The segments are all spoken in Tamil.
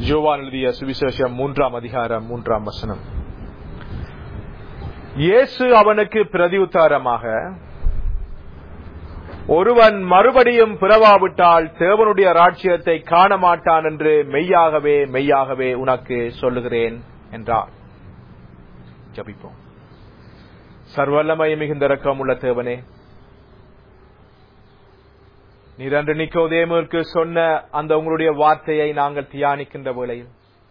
யோவான் எழுதிய சுவிசேஷம் மூன்றாம் அதிகாரம் மூன்றாம் வசனம் இயேசு அவனுக்கு பிரதியுத்தாரமாக ஒருவன் மறுபடியும் பிறவாவிட்டால் தேவனுடைய ராஜ்யத்தை காண மாட்டான் என்று மெய்யாகவே மெய்யாகவே உனக்கு சொல்லுகிறேன் என்றார் ஜபிப்போம் சர்வல்லமை மிகுந்த இரக்கம் உள்ள தேவனே நீர் அன்று நிக்கோதேமுக்கு சொன்ன அந்த உங்களுடைய வார்த்தையை நாங்கள் தியானிக்கின்ற வேளையில்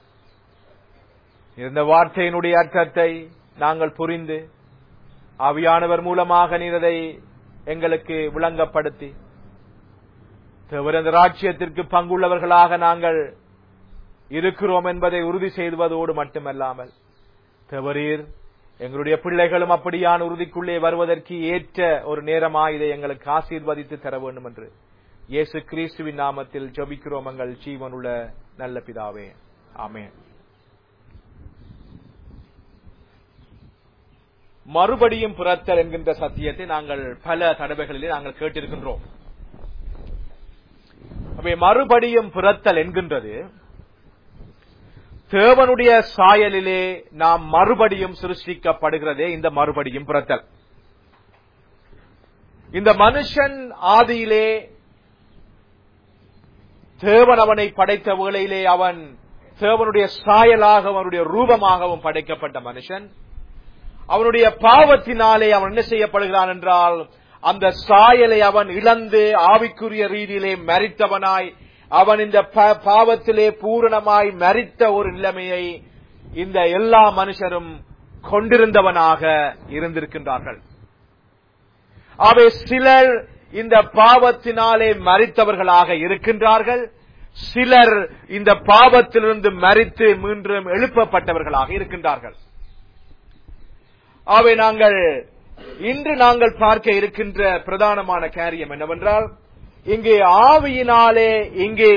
இந்த வார்த்தையினுடைய அர்த்தத்தை நாங்கள் புரிந்து ஆவியானவர் மூலமாக நீர் அதை எங்களுக்கு விளங்கப்படுத்தி தேவரந்த ராட்சியத்திற்கு பங்குள்ளவர்களாக நாங்கள் இருக்கிறோம் என்பதை உறுதி செய்வதோடு மட்டுமல்லாமல் தேவரீர் எங்களுடைய பிள்ளைகளும் அப்படியான உறுதிக்குள்ளே வருவதற்கு ஏற்ற ஒரு நேரமா இதை எங்களுக்கு ஆசீர்வதித்து தர வேண்டும் என்று இயேசு கிறிஸ்துவின் நாமத்தில் ஜபிக்கிறோம் எங்கள் ஜீவனுள்ள நல்ல பிதாவே ஆமேன் மறுபடியும் பிறத்தல் என்கின்ற சத்தியத்தை நாங்கள் பல தடவைகளிலே நாங்கள் கேட்டிருக்கின்றோம் மறுபடியும் பிறத்தல் என்கின்றது தேவனுடைய சாயலிலே நாம் மறுபடியும் சிருஷ்டிக்கப்படுகிறதே இந்த மறுபடியும் பிறத்தல் இந்த மனுஷன் ஆதியிலே தேவன் அவனை படைத்த வேளையிலே அவன் தேவனுடைய சாயலாக அவனுடைய ரூபமாகவும் படைக்கப்பட்ட மனுஷன் அவனுடைய பாவத்தினாலே அவன் என்ன செய்யப்படுகிறான் என்றால் அந்த சாயலை அவன் இழந்து ஆவிக்குரிய ரீதியிலே மறித்தவனாய் அவன் இந்த பாவத்திலே பூரணமாய் மறித்த ஒரு நிலைமையை இந்த எல்லா மனுஷரும் கொண்டிருந்தவனாக இருந்திருக்கின்றார்கள் அவை சிலர் இந்த பாவத்தினாலே மறித்தவர்களாக இருக்கின்றார்கள் சிலர் இந்த பாவத்திலிருந்து மறித்து மீண்டும் எழுப்பப்பட்டவர்களாக இருக்கின்றார்கள் அவை நாங்கள் இன்று நாங்கள் பார்க்க இருக்கின்ற பிரதானமான காரியம் என்னவென்றால் இங்கே ஆவியினாலே இங்கே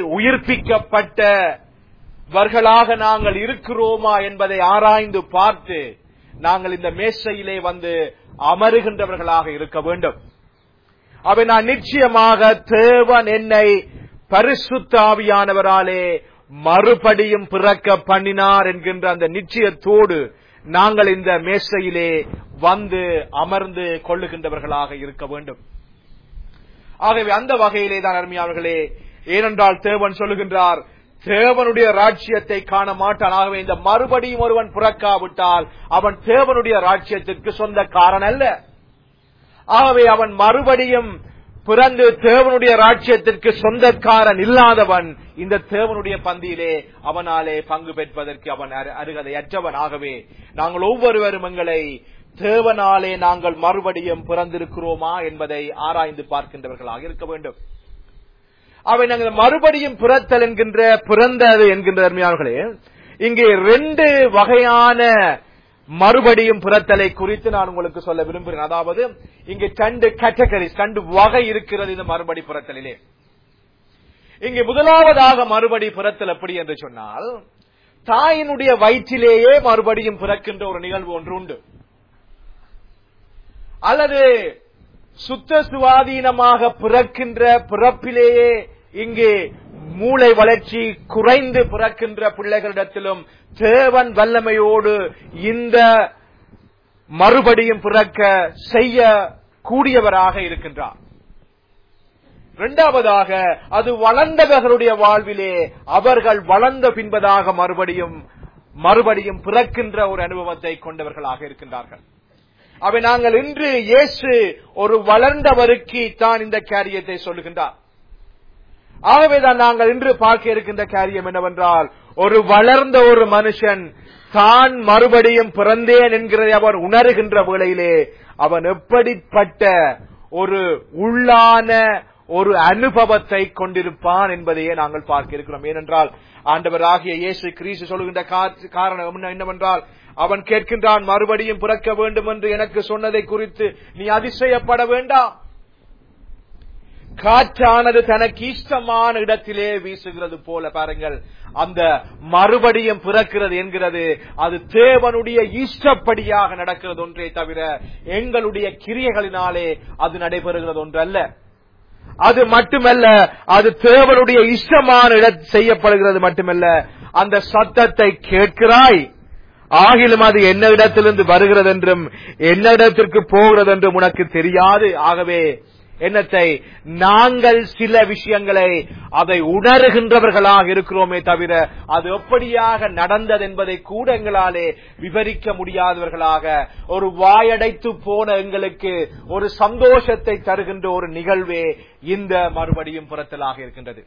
உயிர்ப்பிக்கப்பட்டவர்களாக நாங்கள் இருக்கிறோமா என்பதை ஆராய்ந்து பார்த்து நாங்கள் இந்த மேசையிலே வந்து அமருகின்றவர்களாக இருக்க வேண்டும் அவை நான் நிச்சயமாக தேவன் என்னை பரிசுத்த ஆவியானவராலே மறுபடியும் பிறக்க பண்ணினார் என்கின்ற அந்த நிச்சயத்தோடு நாங்கள் இந்த மேசையிலே வந்து அமர்ந்து கொள்ளுகின்றவர்களாக இருக்க வேண்டும் ஆகவே அந்த வகையிலே தான் அருமையாளர்களே ஏனென்றால் தேவன் சொல்லுகின்றார் தேவனுடைய ராஜ்யத்தை காண மாட்டான் ஆகவே இந்த மறுபடியும் ஒருவன் புறக்காவிட்டால் அவன் தேவனுடைய ராஜ்யத்திற்கு சொந்தக்காரன் அல்ல ஆகவே அவன் மறுபடியும் பிறந்து தேவனுடைய ராஜ்யத்திற்கு சொந்தக்காரன் இல்லாதவன் இந்த தேவனுடைய பந்தியிலே அவனாலே பங்கு பெற்பதற்கு அவன் அருகதையற்றவன் ஆகவே நாங்கள் ஒவ்வொருவரும் எங்களை தேவனாலே நாங்கள் மறுபடியும் பிறந்திருக்கிறோமா என்பதை ஆராய்ந்து பார்க்கின்றவர்களாக இருக்க வேண்டும் அவை நாங்கள் மறுபடியும் பிறத்தல் என்கின்ற பிறந்தது என்கின்ற அருமையானர்களே இங்கே ரெண்டு வகையான மறுபடியும் பிறத்தலை குறித்து நான் உங்களுக்கு சொல்ல விரும்புகிறேன் அதாவது இங்கே ரெண்டு கேட்டகரிஸ் ரெண்டு வகை இருக்கிறது இந்த மறுபடி பிறத்தலிலே இங்கே முதலாவதாக மறுபடி பிறத்தல் எப்படி என்று சொன்னால் தாயினுடைய வயிற்றிலேயே மறுபடியும் பிறக்கின்ற ஒரு நிகழ்வு ஒன்று உண்டு அல்லது சுத்த சுவாதீனமாக பிறக்கின்ற பிறப்பிலேயே இங்கே மூளை வளர்ச்சி குறைந்து பிறக்கின்ற பிள்ளைகளிடத்திலும் தேவன் வல்லமையோடு இந்த மறுபடியும் பிறக்க செய்ய கூடியவராக இருக்கின்றார் இரண்டாவதாக அது வளர்ந்தவர்களுடைய வாழ்விலே அவர்கள் வளர்ந்த பின்பதாக மறுபடியும் மறுபடியும் பிறக்கின்ற ஒரு அனுபவத்தை கொண்டவர்களாக இருக்கின்றார்கள் அவை நாங்கள் இன்று இயேசு ஒரு வளர்ந்தவருக்கு தான் இந்த காரியத்தை சொல்லுகின்றார் ஆகவேதான் நாங்கள் இன்று பார்க்க இருக்கின்ற காரியம் என்னவென்றால் ஒரு வளர்ந்த ஒரு மனுஷன் தான் மறுபடியும் பிறந்தேன் என்கிறதை அவர் உணர்கின்ற வேளையிலே அவன் எப்படிப்பட்ட ஒரு உள்ளான ஒரு அனுபவத்தை கொண்டிருப்பான் என்பதையே நாங்கள் பார்க்க இருக்கிறோம் ஏனென்றால் ஆண்டவராகிய இயேசு கிரீசு சொல்லுகின்ற காரணம் என்னவென்றால் அவன் கேட்கின்றான் மறுபடியும் பிறக்க வேண்டும் என்று எனக்கு சொன்னதை குறித்து நீ அதிசயப்பட வேண்டாம் காற்றானது தனக்கு இஷ்டமான இடத்திலே வீசுகிறது போல பாருங்கள் அந்த மறுபடியும் பிறக்கிறது என்கிறது அது தேவனுடைய இஷ்டப்படியாக நடக்கிறது ஒன்றே தவிர எங்களுடைய கிரியைகளினாலே அது நடைபெறுகிறது ஒன்று அல்ல அது மட்டுமல்ல அது தேவனுடைய இஷ்டமான இட செய்யப்படுகிறது மட்டுமல்ல அந்த சத்தத்தை கேட்கிறாய் ஆகிலும் அது என்ன இடத்திலிருந்து வருகிறது என்றும் என்ன இடத்திற்கு போகிறது என்றும் உனக்கு தெரியாது ஆகவே என்னத்தை நாங்கள் சில விஷயங்களை அதை உணர்கின்றவர்களாக இருக்கிறோமே தவிர அது எப்படியாக நடந்தது என்பதை கூட எங்களாலே விவரிக்க முடியாதவர்களாக ஒரு வாயடைத்து போன எங்களுக்கு ஒரு சந்தோஷத்தை தருகின்ற ஒரு நிகழ்வே இந்த மறுபடியும் புறத்தலாக இருக்கின்றது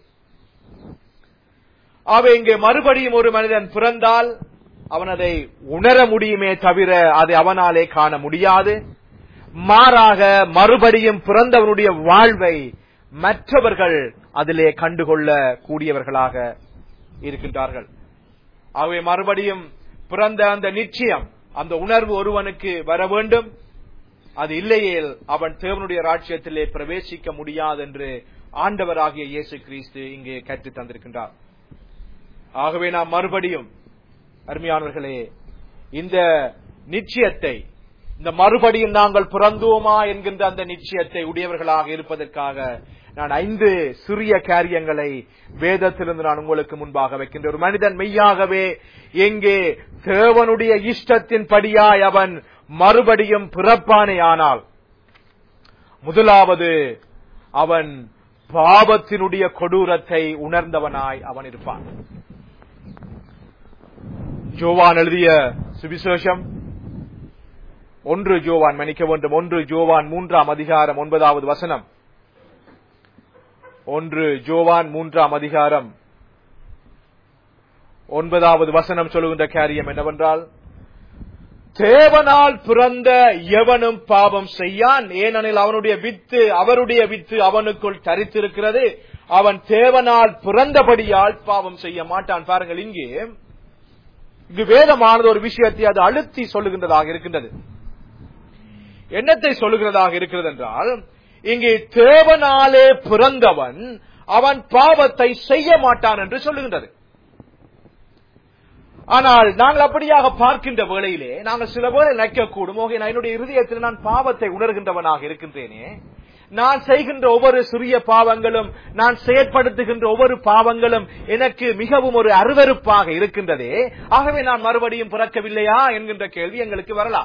அவை இங்கே மறுபடியும் ஒரு மனிதன் பிறந்தால் அவன் அதை உணர முடியுமே தவிர அதை அவனாலே காண முடியாது மாறாக மறுபடியும் பிறந்தவனுடைய வாழ்வை மற்றவர்கள் அதிலே கண்டுகொள்ள கூடியவர்களாக இருக்கின்றார்கள் ஆகவே மறுபடியும் பிறந்த அந்த நிச்சயம் அந்த உணர்வு ஒருவனுக்கு வர வேண்டும் அது இல்லையேல் அவன் தேவனுடைய ராஜ்யத்திலே பிரவேசிக்க முடியாது என்று ஆண்டவராகிய இயேசு கிறிஸ்து இங்கே கற்றுத் தந்திருக்கின்றார் ஆகவே நாம் மறுபடியும் அருமையானவர்களே இந்த நிச்சயத்தை இந்த மறுபடியும் நாங்கள் பிறந்தோமா என்கின்ற அந்த நிச்சயத்தை உடையவர்களாக இருப்பதற்காக நான் ஐந்து சிறிய காரியங்களை வேதத்திலிருந்து நான் உங்களுக்கு முன்பாக வைக்கின்ற ஒரு மனிதன் மெய்யாகவே எங்கே தேவனுடைய இஷ்டத்தின் படியாய் அவன் மறுபடியும் பிறப்பானே ஆனால் முதலாவது அவன் பாவத்தினுடைய கொடூரத்தை உணர்ந்தவனாய் அவன் இருப்பான் ஜோவான் எழுதிய சுவிசேஷம் ஒன்று ஜோவான் மன்னிக்க வேண்டும் ஒன்று ஜோவான் மூன்றாம் அதிகாரம் ஒன்பதாவது வசனம் ஒன்று ஜோவான் மூன்றாம் அதிகாரம் ஒன்பதாவது வசனம் சொல்லுகின்ற காரியம் என்னவென்றால் தேவனால் பிறந்த எவனும் பாவம் செய்யான் ஏனெனில் அவனுடைய வித்து அவருடைய வித்து அவனுக்குள் தரித்திருக்கிறது அவன் தேவனால் பிறந்தபடியால் பாவம் செய்ய மாட்டான் பாருங்கள் இங்கே இங்கு வேதமானது ஒரு விஷயத்தை அது அழுத்தி சொல்லுகின்றதாக இருக்கின்றது என்னத்தை சொல்லுகிறதாக இருக்கிறது என்றால் இங்கே தேவனாலே பிறந்தவன் அவன் பாவத்தை செய்ய மாட்டான் என்று சொல்லுகின்றது ஆனால் நாங்கள் அப்படியாக பார்க்கின்ற வேளையிலே நாங்கள் சில வேளை நினைக்கக்கூடும் ஓகே நான் என்னுடைய இருதயத்தில் நான் பாவத்தை உணர்கின்றவனாக இருக்கின்றேனே நான் செய்கின்ற ஒவ்வொரு சிறிய பாவங்களும் நான் செயற்படுத்துகின்ற ஒவ்வொரு பாவங்களும் எனக்கு மிகவும் ஒரு அருவருப்பாக இருக்கின்றதே ஆகவே நான் மறுபடியும் பிறக்கவில்லையா என்கின்ற கேள்வி எங்களுக்கு வரலாம்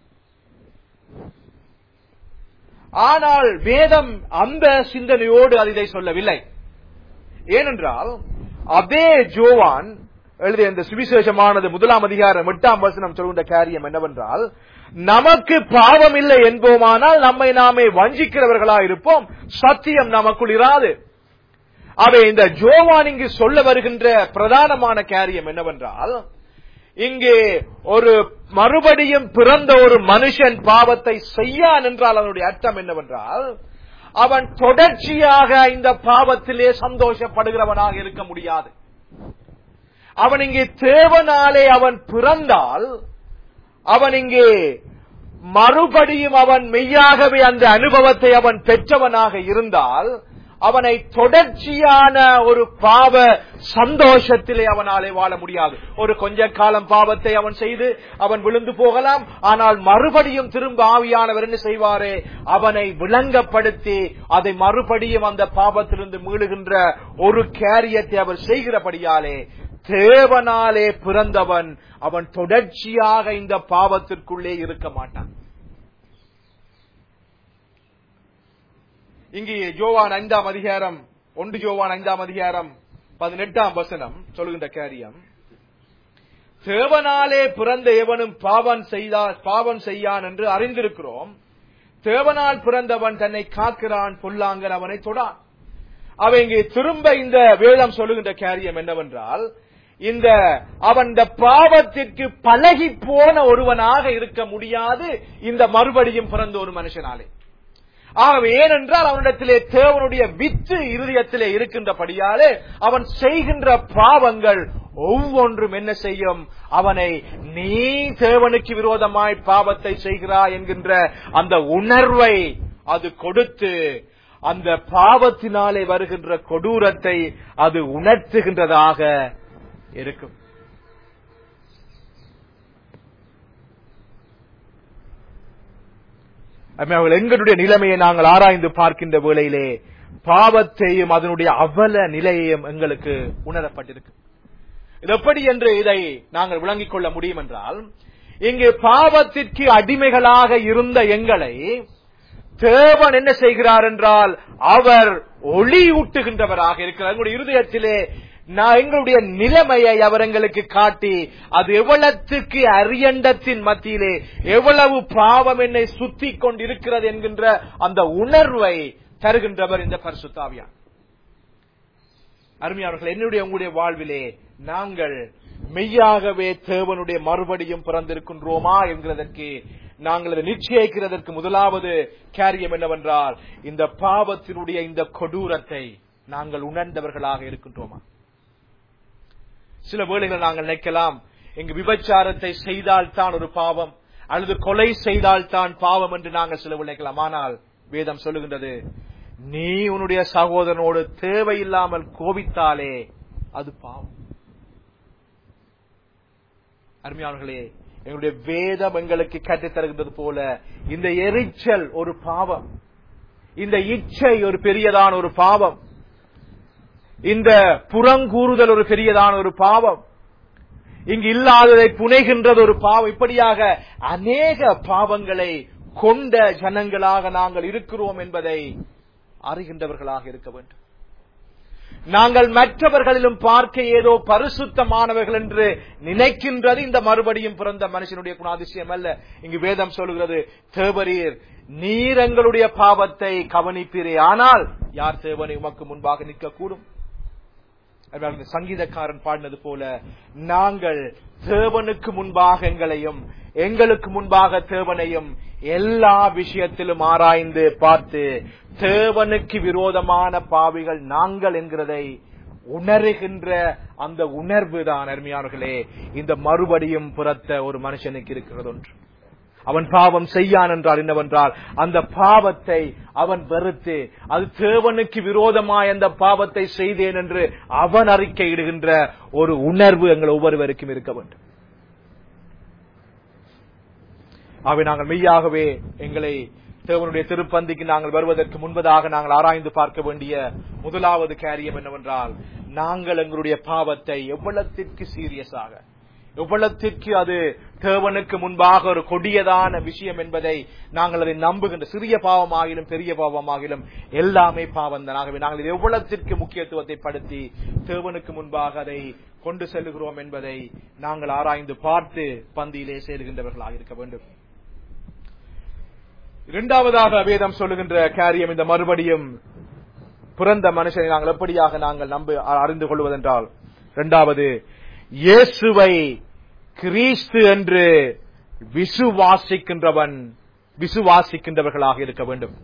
ஆனால் வேதம் அந்த சிந்தனையோடு அது இதை சொல்லவில்லை ஏனென்றால் அதே ஜோவான் எழுதிய இந்த சுவிசேஷமானது முதலாம் அதிகாரம் எட்டாம் வசனம் சொல்கின்ற காரியம் என்னவென்றால் நமக்கு பாவம் இல்லை என்போமானால் நம்மை நாமே வஞ்சிக்கிறவர்களா இருப்போம் சத்தியம் நமக்குள் இராது அவை இந்த ஜோவான் இங்கு சொல்ல வருகின்ற பிரதானமான காரியம் என்னவென்றால் இங்கே ஒரு மறுபடியும் பிறந்த ஒரு மனுஷன் பாவத்தை செய்யான் என்றால் அதனுடைய அர்த்தம் என்னவென்றால் அவன் தொடர்ச்சியாக இந்த பாவத்திலே சந்தோஷப்படுகிறவனாக இருக்க முடியாது அவன் இங்கே தேவனாலே அவன் பிறந்தால் அவன் இங்கே மறுபடியும் அவன் மெய்யாகவே அந்த அனுபவத்தை அவன் பெற்றவனாக இருந்தால் அவனை தொடர்ச்சியான ஒரு பாவ சந்தோஷத்திலே அவனாலே வாழ முடியாது ஒரு கொஞ்ச காலம் பாவத்தை அவன் செய்து அவன் விழுந்து போகலாம் ஆனால் மறுபடியும் திரும்ப ஆவியானவர் என்ன செய்வாரே அவனை விளங்கப்படுத்தி அதை மறுபடியும் அந்த பாவத்திலிருந்து மீளுகின்ற ஒரு கேரியத்தை அவர் செய்கிறபடியாலே தேவனாலே பிறந்தவன் அவன் தொடர்ச்சியாக இந்த பாவத்திற்குள்ளே இருக்க மாட்டான் இங்கே ஜோவான் ஐந்தாம் அதிகாரம் ஒன்று ஜோவான் ஐந்தாம் அதிகாரம் பதினெட்டாம் வசனம் சொல்லுகின்ற காரியம் தேவனாலே பிறந்த எவனும் பாவம் செய்தால் பாவம் செய்யான் என்று அறிந்திருக்கிறோம் தேவனால் பிறந்தவன் தன்னை காக்கிறான் பொல்லாங்கன் அவனை தொடான் அவன் இங்கே திரும்ப இந்த வேதம் சொல்லுகின்ற காரியம் என்னவென்றால் இந்த அவன் இந்த பாவத்திற்கு பழகி போன ஒருவனாக இருக்க முடியாது இந்த மறுபடியும் பிறந்த ஒரு மனுஷனாலே ஆகவே ஏனென்றால் அவனிடத்திலே தேவனுடைய வித்து இருதயத்திலே இருக்கின்றபடியாலே அவன் செய்கின்ற பாவங்கள் ஒவ்வொன்றும் என்ன செய்யும் அவனை நீ தேவனுக்கு விரோதமாய் பாவத்தை செய்கிறாய் என்கின்ற அந்த உணர்வை அது கொடுத்து அந்த பாவத்தினாலே வருகின்ற கொடூரத்தை அது உணர்த்துகின்றதாக இருக்கும் அவர்கள் எங்களுடைய நிலைமையை நாங்கள் ஆராய்ந்து பார்க்கின்ற வேளையிலே பாவத்தையும் அதனுடைய அவல நிலையையும் எங்களுக்கு உணரப்பட்டிருக்கு இது எப்படி என்று இதை நாங்கள் விளங்கிக் கொள்ள முடியும் என்றால் இங்கு பாவத்திற்கு அடிமைகளாக இருந்த எங்களை தேவன் என்ன செய்கிறார் என்றால் அவர் ஒளியூட்டுகின்றவராக இருக்கிறார் எங்களுடைய இருதயத்திலே நான் எங்களுடைய நிலைமையை அவர் எங்களுக்கு காட்டி அது எவ்வளத்துக்கு அரியண்டத்தின் மத்தியிலே எவ்வளவு பாவம் என்னை சுத்தி கொண்டிருக்கிறது என்கின்ற அந்த உணர்வை தருகின்றவர் இந்த பரிசுத்தாவியான் அருமையானவர்கள் என்னுடைய உங்களுடைய வாழ்விலே நாங்கள் மெய்யாகவே தேவனுடைய மறுபடியும் பிறந்திருக்கின்றோமா என்கிறதற்கு நாங்கள் அதை நிச்சயிக்கிறதற்கு முதலாவது காரியம் என்னவென்றால் இந்த பாவத்தினுடைய இந்த கொடூரத்தை நாங்கள் உணர்ந்தவர்களாக இருக்கின்றோமா சில வேளைகள் நாங்கள் நினைக்கலாம் இங்கு விபச்சாரத்தை செய்தால்தான் ஒரு பாவம் அல்லது கொலை செய்தால்தான் பாவம் என்று நாங்கள் சில நினைக்கலாம் ஆனால் வேதம் சொல்லுகின்றது நீ உன்னுடைய சகோதரனோடு தேவையில்லாமல் கோபித்தாலே அது பாவம் அருமையானவர்களே எங்களுடைய வேதம் எங்களுக்கு கற்றுத் தருகின்றது போல இந்த எரிச்சல் ஒரு பாவம் இந்த இச்சை ஒரு பெரியதான ஒரு பாவம் இந்த புறங்கூறுதல் ஒரு பெரியதான ஒரு பாவம் இங்கு இல்லாததை புனைகின்றது ஒரு பாவம் இப்படியாக அநேக பாவங்களை கொண்ட ஜனங்களாக நாங்கள் இருக்கிறோம் என்பதை அறிகின்றவர்களாக இருக்க வேண்டும் நாங்கள் மற்றவர்களிலும் பார்க்க ஏதோ பரிசுத்தமானவர்கள் என்று நினைக்கின்றது இந்த மறுபடியும் பிறந்த மனுஷனுடைய குணாதிசயம் அல்ல இங்கு வேதம் சொல்கிறது தேவரீர் நீர் எங்களுடைய பாவத்தை கவனிப்பீரே ஆனால் யார் தேவனை உமக்கு முன்பாக நிற்கக்கூடும் அதனால் இந்த சங்கீதக்காரன் பாடினது போல நாங்கள் தேவனுக்கு முன்பாக எங்களையும் எங்களுக்கு முன்பாக தேவனையும் எல்லா விஷயத்திலும் ஆராய்ந்து பார்த்து தேவனுக்கு விரோதமான பாவிகள் நாங்கள் என்கிறதை உணர்கின்ற அந்த உணர்வு தான் அருமையானவர்களே இந்த மறுபடியும் புறத்த ஒரு மனுஷனுக்கு இருக்கிறது ஒன்று அவன் பாவம் செய்யான் என்றால் என்னவென்றால் அந்த பாவத்தை அவன் வெறுத்து அது தேவனுக்கு விரோதமாய் அந்த பாவத்தை செய்தேன் என்று அவன் அறிக்கையிடுகின்ற ஒரு உணர்வு எங்கள் ஒவ்வொருவருக்கும் இருக்க வேண்டும் அவை நாங்கள் மெய்யாகவே எங்களை தேவனுடைய திருப்பந்திக்கு நாங்கள் வருவதற்கு முன்பதாக நாங்கள் ஆராய்ந்து பார்க்க வேண்டிய முதலாவது காரியம் என்னவென்றால் நாங்கள் எங்களுடைய பாவத்தை எவ்வளத்திற்கு சீரியஸாக எவ்வளத்திற்கு அது தேவனுக்கு முன்பாக ஒரு கொடியதான விஷயம் என்பதை நாங்கள் அதை நம்புகின்ற சிறிய பாவமாகிலும் பெரிய பாவமாகிலும் எல்லாமே பாவம் தான் ஆகவே நாங்கள் இது எவ்வளத்திற்கு முக்கியத்துவத்தை படுத்தி தேவனுக்கு முன்பாக அதை கொண்டு செல்லுகிறோம் என்பதை நாங்கள் ஆராய்ந்து பார்த்து பந்தியிலே சேருகின்றவர்களாக இருக்க வேண்டும் இரண்டாவதாக வேதம் சொல்லுகின்ற காரியம் இந்த மறுபடியும் பிறந்த மனுஷனை நாங்கள் எப்படியாக நாங்கள் நம்ப அறிந்து கொள்வதென்றால் இரண்டாவது இயேசுவை கிறிஸ்து என்று விசுவாசிக்கின்றவன் விசுவாசிக்கின்றவர்களாக இருக்க வேண்டும்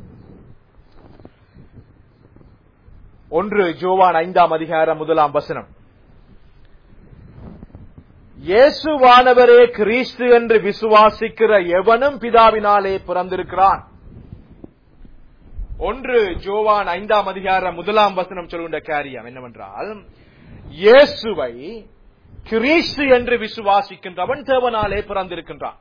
ஒன்று ஜோவான் ஐந்தாம் அதிகாரம் முதலாம் வசனம் இயேசுவானவரே கிறிஸ்து என்று விசுவாசிக்கிற எவனும் பிதாவினாலே பிறந்திருக்கிறான் ஒன்று ஜோவான் ஐந்தாம் அதிகாரம் முதலாம் வசனம் சொல்கின்ற காரியம் என்னவென்றால் இயேசுவை கிறிஸ்து என்று விசுவாசிக்கின்றவன் தேவனாலே பிறந்திருக்கின்றான்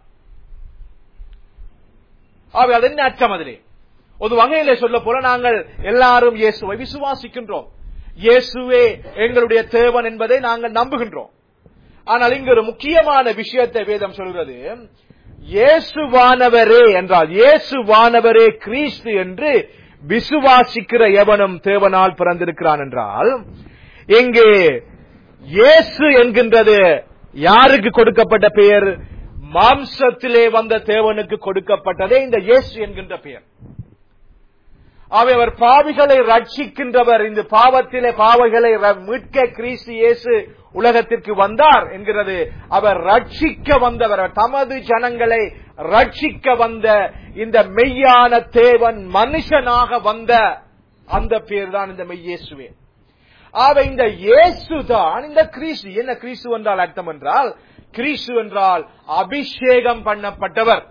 ஆகவே அது என்ன அர்த்தம் அதிலே ஒரு வகையிலே சொல்ல போல நாங்கள் எல்லாரும் இயேசுவை விசுவாசிக்கின்றோம் இயேசுவே எங்களுடைய தேவன் என்பதை நாங்கள் நம்புகின்றோம் ஆனால் இங்கு ஒரு முக்கியமான விஷயத்தை வேதம் சொல்கிறது இயேசுவானவரே என்றால் இயேசுவானவரே கிறிஸ்து என்று விசுவாசிக்கிற எவனும் தேவனால் பிறந்திருக்கிறான் என்றால் இங்கே இயேசு என்கின்றது யாருக்கு கொடுக்கப்பட்ட பெயர் மாம்சத்திலே வந்த தேவனுக்கு கொடுக்கப்பட்டதே இந்த இயேசு என்கின்ற பெயர் அவை அவர் பாவிகளை ரட்சிக்கின்றவர் இந்த பாவத்திலே பாவைகளை மீட்க கிறிஸ்து இயேசு உலகத்திற்கு வந்தார் என்கிறது அவர் ரட்சிக்க வந்தவர் தமது ஜனங்களை ரட்சிக்க வந்த இந்த மெய்யான தேவன் மனுஷனாக வந்த அந்த பேர் தான் இந்த மெய்யேசுவே ஆக இந்த இயேசு தான் இந்த கிறிஸ்து என்ன கிறிஸ்து என்றால் அர்த்தம் என்றால் கிறிஸ்து என்றால் அபிஷேகம் பண்ணப்பட்டவர்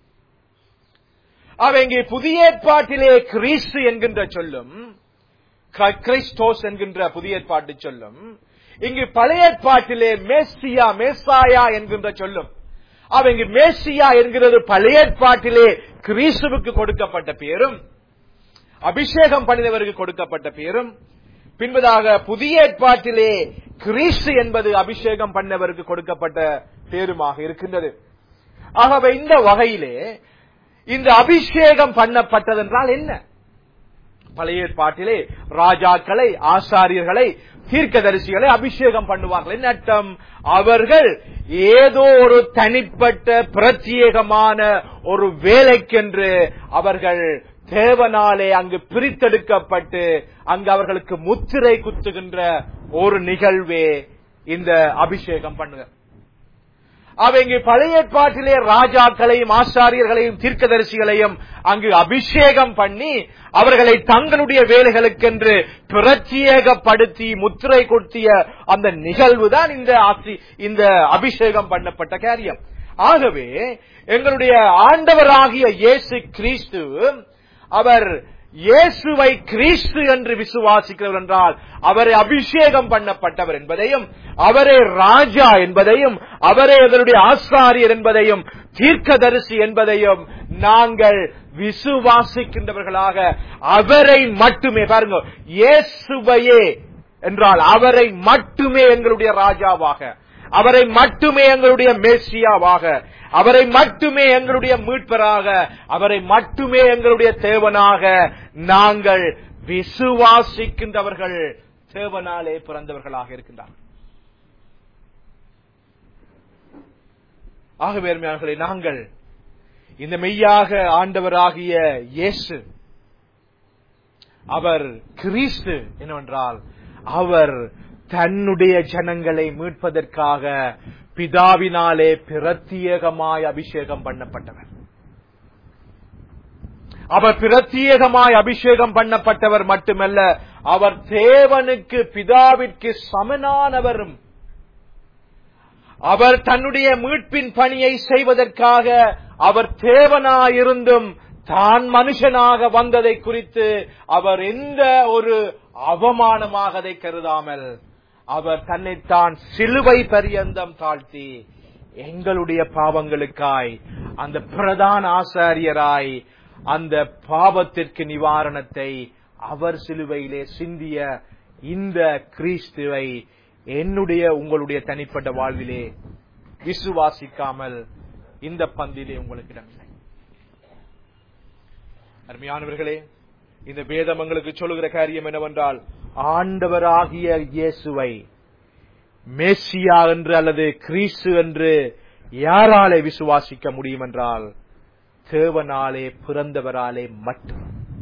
அவ இங்கே புதிய ஏற்பாட்டிலே கிறிஸ்து என்கின்ற சொல்லும் கிறிஸ்டோஸ் என்கின்ற புதிய ஏற்பாட்டு சொல்லும் இங்கு பழைய ஏற்பாட்டிலே மேசியா மேசாயா என்கின்ற சொல்லும் அவ இங்கு மேசியா என்கிறது பழைய ஏற்பாட்டிலே கிறிஸ்துவுக்கு கொடுக்கப்பட்ட பேரும் அபிஷேகம் பண்ணினவருக்கு கொடுக்கப்பட்ட பேரும் பின்பதாக புதிய ஏற்பாட்டிலே கிறிஸ்து என்பது அபிஷேகம் பண்ணவருக்கு கொடுக்கப்பட்ட பேருமாக இருக்கின்றது ஆகவே இந்த வகையிலே இந்த அபிஷேகம் பண்ணப்பட்டதென்றால் என்ன பழைய ஏற்பாட்டிலே ராஜாக்களை ஆசாரியர்களை தீர்க்கதரிசிகளை அபிஷேகம் பண்ணுவார்கள் என்ன அர்த்தம் அவர்கள் ஏதோ ஒரு தனிப்பட்ட பிரத்யேகமான ஒரு வேலைக்கென்று அவர்கள் தேவனாலே அங்கு பிரித்தெடுக்கப்பட்டு அங்கு அவர்களுக்கு முத்திரை குத்துகின்ற ஒரு நிகழ்வே இந்த அபிஷேகம் பண்ணுங்க அவ இங்கு பழைய ஏற்பாட்டிலே ராஜாக்களையும் ஆசாரியர்களையும் தீர்க்கதரிசிகளையும் அங்கு அபிஷேகம் பண்ணி அவர்களை தங்களுடைய வேலைகளுக்கென்று பிரத்யேகப்படுத்தி முத்திரை கொடுத்திய அந்த நிகழ்வு தான் இந்த ஆசி- இந்த அபிஷேகம் பண்ணப்பட்ட காரியம் ஆகவே எங்களுடைய ஆண்டவராகிய இயேசு கிறிஸ்து அவர் இயேசுவை கிறிஸ்து என்று விசுவாசிக்கிறவர் என்றால் அவரை அபிஷேகம் பண்ணப்பட்டவர் என்பதையும் அவரே ராஜா என்பதையும் அவரே அவருடைய ஆசாரியர் என்பதையும் தீர்க்கதரிசி என்பதையும் நாங்கள் விசுவாசிக்கின்றவர்களாக அவரை மட்டுமே பாருங்க இயேசுவையே என்றால் அவரை மட்டுமே எங்களுடைய ராஜாவாக அவரை மட்டுமே எங்களுடைய மேசியாவாக அவரை மட்டுமே எங்களுடைய மீட்பராக அவரை மட்டுமே எங்களுடைய தேவனாக நாங்கள் விசுவாசிக்கின்றவர்கள் தேவனாலே பிறந்தவர்களாக இருக்கின்றார்கள் ஆகவே அருமையானவர்களே, நாங்கள் இந்த மெய்யாக ஆண்டவராகிய இயேசு அவர் கிறிஸ்து என்னவென்றால் அவர் தன்னுடைய ஜனங்களை மீட்பதற்காக பிதாவினாலே பிரத்யேகமாய் அபிஷேகம் பண்ணப்பட்டவர் அவர் பிரத்யேகமாய் அபிஷேகம் பண்ணப்பட்டவர் மட்டுமல்ல அவர் தேவனுக்கு பிதாவிற்கு சமனானவரும் அவர் தன்னுடைய மீட்பின் பணியை செய்வதற்காக அவர் தேவனாயிருந்தும் தான் மனுஷனாக வந்ததை குறித்து அவர் எந்த ஒரு அவமானமாக அதை கருதாமல் அவர் தன்னைத்தான் சிலுவை பரியந்தம் தாழ்த்தி எங்களுடைய பாவங்களுக்காய் அந்த பிரதான ஆசாரியராய் அந்த பாவத்திற்கு நிவாரணத்தை அவர் சிலுவையிலே சிந்திய இந்த கிறிஸ்துவை என்னுடைய உங்களுடைய தனிப்பட்ட வாழ்விலே விசுவாசிக்காமல் இந்த பந்திலே உங்களுக்கு இடமில்லை அருமையானவர்களே இந்த வேதம் எங்களுக்கு சொல்லுகிற காரியம் என்னவென்றால் ஆண்டவராகிய இயேசுவை மேசியா என்று அல்லது கிறிஸ்து என்று யாராலே விசுவாசிக்க முடியும் என்றால் தேவனாலே பிறந்தவராலே மட்டும்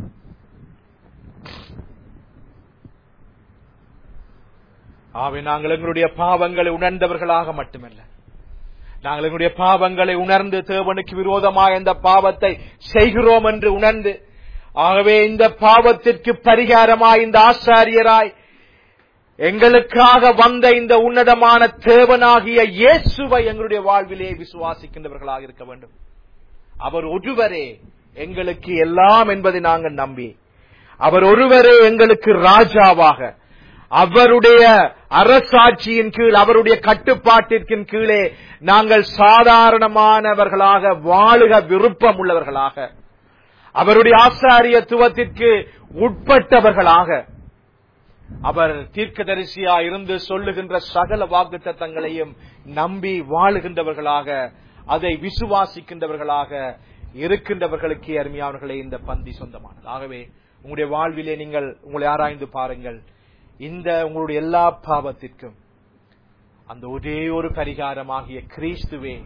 ஆகவே நாங்கள் எங்களுடைய பாவங்களை உணர்ந்தவர்களாக மட்டுமல்ல நாங்கள் எங்களுடைய பாவங்களை உணர்ந்து தேவனுக்கு விரோதமாக இந்த பாவத்தை செய்கிறோம் என்று உணர்ந்து ஆகவே இந்த பாவத்திற்கு பரிகாரமாய் இந்த ஆசாரியராய் எங்களுக்காக வந்த இந்த உன்னதமான தேவனாகிய இயேசுவை எங்களுடைய வாழ்விலே விசுவாசிக்கின்றவர்களாக இருக்க வேண்டும் அவர் ஒருவரே எங்களுக்கு எல்லாம் என்பதை நாங்கள் நம்பி அவர் ஒருவரே எங்களுக்கு ராஜாவாக அவருடைய அரசாட்சியின் கீழ் அவருடைய கட்டுப்பாட்டிற்கு கீழே நாங்கள் சாதாரணமானவர்களாக வாழுக விருப்பம் உள்ளவர்களாக அவருடைய ஆசாரியத்துவத்திற்கு உட்பட்டவர்களாக அவர் தீர்க்கதரிசியா இருந்து சொல்லுகின்ற சகல வாக்குத்தத்தங்களையும் நம்பி வாழுகின்றவர்களாக அதை விசுவாசிக்கின்றவர்களாக இருக்கின்றவர்களுக்கு அருமையானவர்களே இந்த பந்தி சொந்தமானது ஆகவே உங்களுடைய வாழ்விலே நீங்கள் உங்களை ஆராய்ந்து பாருங்கள் இந்த உங்களுடைய எல்லா பாவத்திற்கும் அந்த ஒரே ஒரு பரிகாரமாகிய கிறிஸ்துவே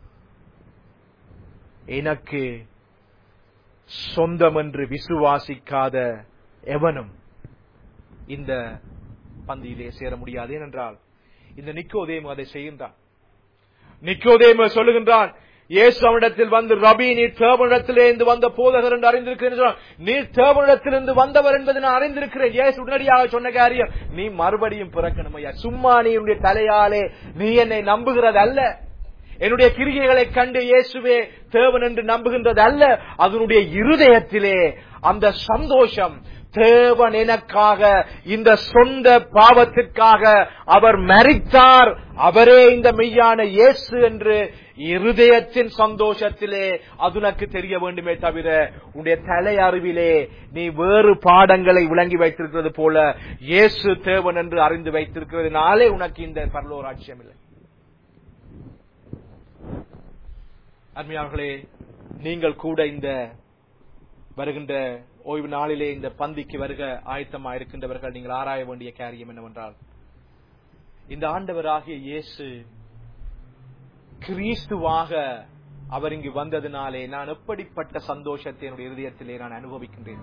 எனக்கு சொந்தம் என்று விசுவாசிக்காத எவனும் இந்த பந்தியிலே சேர முடியாது ஏனென்றால் இந்த நிக்கோதேமு அதை செய்கின்றான் நிக்கோதேமு சொல்லுகின்றான் இயேசு அவனிடத்தில் வந்து ரபி நீ தேவனிடத்திலே இருந்து வந்த போதகர் என்று அறிந்திருக்கிறேன் சொன்னான். நீ தேவனிடத்திலிருந்து வந்தவர் என்பதை நான் அறிந்திருக்கிறேன் இயேசு உடனடியாக சொன்ன காரியம் நீ மறுபடியும் பிறக்கணும் ஐயா சும்மா நீ உன்னுடைய தலையாலே நீ என்னை நம்புகிறது அல்ல என்னுடைய கிரிகைகளை கண்டு இயேசுவே தேவன் என்று நம்புகின்றது அல்ல அதனுடைய இருதயத்திலே அந்த சந்தோஷம் தேவன் எனக்காக இந்த சொந்த பாவத்திற்காக அவர் மரித்தார் அவரே இந்த மெய்யான இயேசு என்று இருதயத்தின் சந்தோஷத்திலே அது உனக்கு தெரிய வேண்டுமே தவிர உன்னுடைய தலை அறிவிலே நீ வேறு பாடங்களை விளங்கி வைத்திருக்கிறது போல இயேசு தேவன் என்று அறிந்து வைத்திருக்கிறதுனாலே உனக்கு இந்த பரலோராட்சியம் இல்லை அருமையாளர்களே நீங்கள் கூட இந்த வருகின்ற ஓய்வு நாளிலே இந்த பந்திக்கு வருக ஆயத்தமா இருக்கின்றவர்கள் நீங்கள் ஆராய வேண்டிய காரியம் என்னவென்றால் இந்த ஆண்டவராகிய இயேசு கிறிஸ்துவாக அவர் இங்கு வந்ததினாலே நான் எப்படிப்பட்ட சந்தோஷத்தை என்னுடைய இருதயத்திலே நான் அனுபவிக்கின்றேன்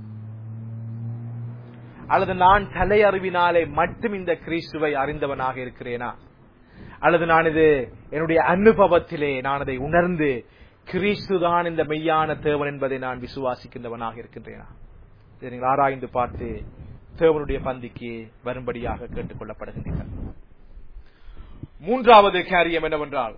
அல்லது நான் தலையறிவினாலே மட்டும் இந்த கிறிஸ்துவை அறிந்தவனாக இருக்கிறேனா அல்லது நான் இது என்னுடைய அனுபவத்திலே நான் அதை உணர்ந்து கிறிஸ்துதான் இந்த மெய்யான தேவன் என்பதை நான் விசுவாசிக்கின்றவனாக இருக்கின்றேனா இதை நீங்கள் ஆராய்ந்து பார்த்து தேவனுடைய பந்திக்கு வரும்படியாக கேட்டுக் கொள்ளப்படுகின்றீர்கள் மூன்றாவது காரியம் என்னவென்றால்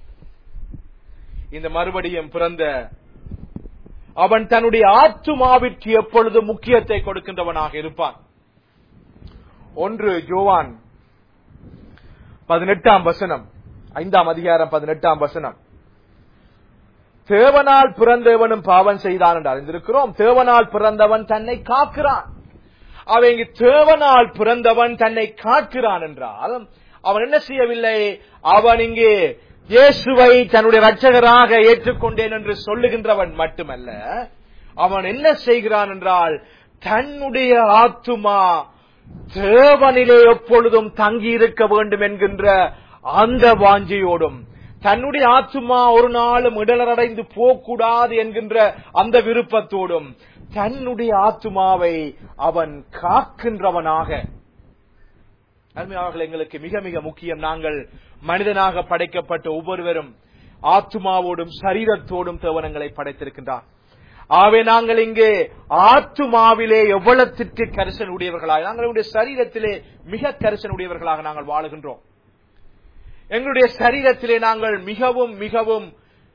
இந்த மறுபடியும் பிறந்த அவன் தன்னுடைய ஆத்துமாவிற்கு எப்பொழுது முக்கியத்தை கொடுக்கின்றவனாக இருப்பான் ஒன்று ஜோவான் பதினெட்டாம் வசனம் ஐந்தாம் அதிகாரம் பதினெட்டாம் வசனம் தேவனால் பிறந்தவனும் பாவம் செய்தான் என்று அறிந்திருக்கிறோம் தேவனால் பிறந்தவன் தன்னை காக்கிறான் அவன் இங்கு தேவனால் பிறந்தவன் தன்னை காக்கிறான் என்றால் அவன் என்ன செய்யவில்லை அவன் இங்கு இயேசுவை தன்னுடைய ரட்சகராக ஏற்றுக்கொண்டேன் என்று சொல்லுகின்றவன் மட்டுமல்ல அவன் என்ன செய்கிறான் என்றால் தன்னுடைய ஆத்துமா தேவனிலே எப்பொழுதும் தங்கி இருக்க வேண்டும் என்கின்ற அந்த வாஞ்சியோடும் தன்னுடைய ஆத்துமா ஒரு நாளும் இடலடைந்து போகக்கூடாது என்கின்ற அந்த விருப்பத்தோடும் தன்னுடைய ஆத்துமாவை அவன் காக்கின்றவனாக அருமையாளர்கள் எங்களுக்கு மிக மிக முக்கியம் நாங்கள் மனிதனாக படைக்கப்பட்ட ஒவ்வொருவரும் ஆத்துமாவோடும் சரீரத்தோடும் தேவனங்களை படைத்திருக்கின்றார் ஆகவே நாங்கள் இங்கே ஆத்துமாவிலே எவ்வளத்திற்கு கரிசன் உடையவர்களாக நாங்களுடைய சரீரத்திலே மிக கரிசன் உடையவர்களாக நாங்கள் வாழுகின்றோம் எங்களுடைய சரீரத்திலே நாங்கள் மிகவும் மிகவும்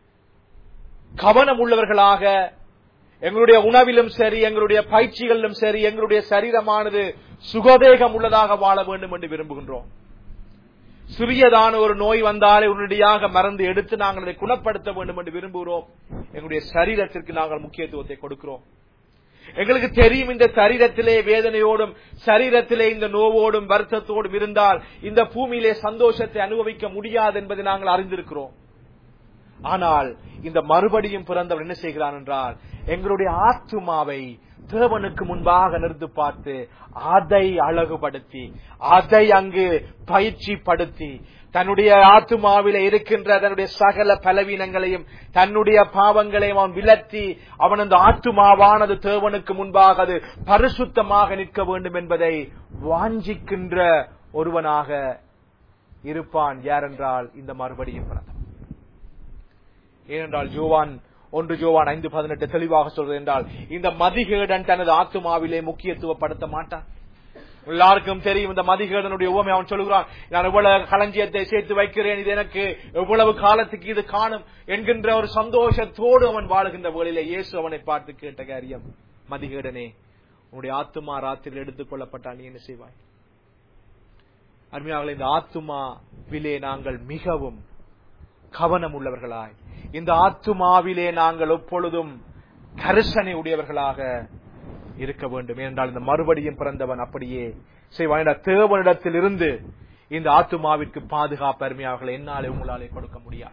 கவனம் உள்ளவர்களாக எங்களுடைய உணவிலும் சரி எங்களுடைய பயிற்சிகளிலும் சரி எங்களுடைய சரீரமானது சுகதேகம் உள்ளதாக வாழ வேண்டும் என்று விரும்புகின்றோம் சிறியதான ஒரு நோய் வந்தாலே உடனடியாக மறந்து எடுத்து நாங்கள் அதை குணப்படுத்த வேண்டும் என்று விரும்புகிறோம் எங்களுடைய சரீரத்திற்கு நாங்கள் முக்கியத்துவத்தை கொடுக்கிறோம் எங்களுக்கு தெரியும் இந்த சரீரத்திலே வேதனையோடும் சரீரத்திலே இந்த நோவோடும் வருத்தத்தோடும் இருந்தால் இந்த பூமியிலே சந்தோஷத்தை அனுபவிக்க முடியாது என்பதை நாங்கள் அறிந்திருக்கிறோம் ஆனால் இந்த மறுபடியும் பிறந்தவர் என்ன செய்கிறான் என்றால் எங்களுடைய ஆத்துமாவை தேவனுக்கு முன்பாக நிறுத்து பார்த்து அதை அழகுபடுத்தி அதை அங்கு பயிற்சி படுத்தி தன்னுடைய ஆத்துமாவில இருக்கின்ற தன்னுடைய சகல பலவீனங்களையும் தன்னுடைய பாவங்களையும் அவன் விலத்தி அவன் அந்த ஆத்துமாவானது தேவனுக்கு முன்பாக அது பரிசுத்தமாக நிற்க வேண்டும் என்பதை வாஞ்சிக்கின்ற ஒருவனாக இருப்பான் யாரென்றால் இந்த மறுபடியும் பிறந்தவன் ஏனென்றால் ஜோவான் ஒன்று ஜோவான் ஐந்து பதினெட்டு தெளிவாக சொல்றது என்றால் இந்த மதிகேடன் தனது ஆத்துமாவிலே முக்கியத்துவப்படுத்த மாட்டான் எல்லாருக்கும் தெரியும் இந்த மதிகேடனுடைய உவமை அவன் சொல்லுகிறான் நான் எவ்வளவு களஞ்சியத்தை சேர்த்து வைக்கிறேன் இது எனக்கு எவ்வளவு காலத்துக்கு இது காணும் என்கின்ற ஒரு சந்தோஷத்தோடு அவன் வாழுகின்ற வேளையிலே இயேசு அவனை பார்த்து கேட்ட காரியம் மதிகேடனே உன்னுடைய ஆத்துமா ராத்திரியில் எடுத்துக் கொள்ளப்பட்டால் நீ என்ன செய்வாய் அருமையாக இந்த ஆத்துமாவிலே நாங்கள் மிகவும் கவனம் உள்ளவர்களாய் இந்த ஆத்துமாவிலே நாங்கள் எப்பொழுதும் கரிசனை உடையவர்களாக இருக்க வேண்டும் ஏனென்றால் இந்த மறுபடியும் பிறந்தவன் அப்படியே செய்வான் தேவனிடத்தில் இருந்து இந்த ஆத்துமாவிற்கு பாதுகாப்பு அருமையாளர்களை என்னாலே உங்களாலே கொடுக்க முடியாது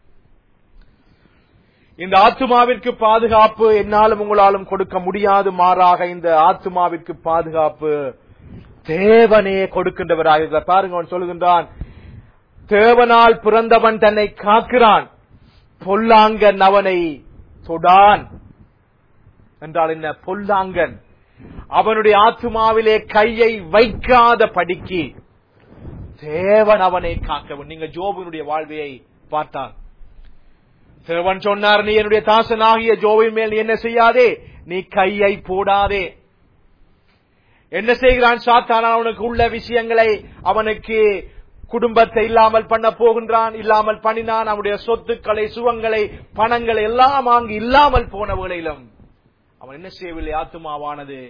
இந்த ஆத்துமாவிற்கு பாதுகாப்பு என்னாலும் உங்களாலும் கொடுக்க முடியாது மாறாக இந்த ஆத்துமாவிற்கு பாதுகாப்பு தேவனே கொடுக்கின்றவராக பாருங்க அவன் சொல்லுகின்றான் தேவனால் பிறந்தவன் தன்னை காக்கிறான் பொல்லாங்கன் அவனை தொடான் என்றால் என்ன பொல்லாங்கன் அவனுடைய ஆத்துமாவிலே கையை வைக்காத படிக்கு தேவன் அவனை காக்கவும் நீங்க ஜோபனுடைய வாழ்வையை பார்த்தால் தேவன் சொன்னார் நீ என்னுடைய தாசனாகிய ஜோவின் மேல் நீ என்ன செய்யாதே நீ கையை போடாதே என்ன செய்கிறான் சாத்தான் அவனுக்கு உள்ள விஷயங்களை அவனுக்கு குடும்பத்தை இல்லாமல் பண்ண போகின்றான் இல்லாமல் பண்ணினான் அவனுடைய சொத்துக்களை சுகங்களை பணங்களை எல்லாம் அங்கு இல்லாமல் போன வேளையிலும் அவன் என்ன செய்யவில்லை ஆத்துமாவானது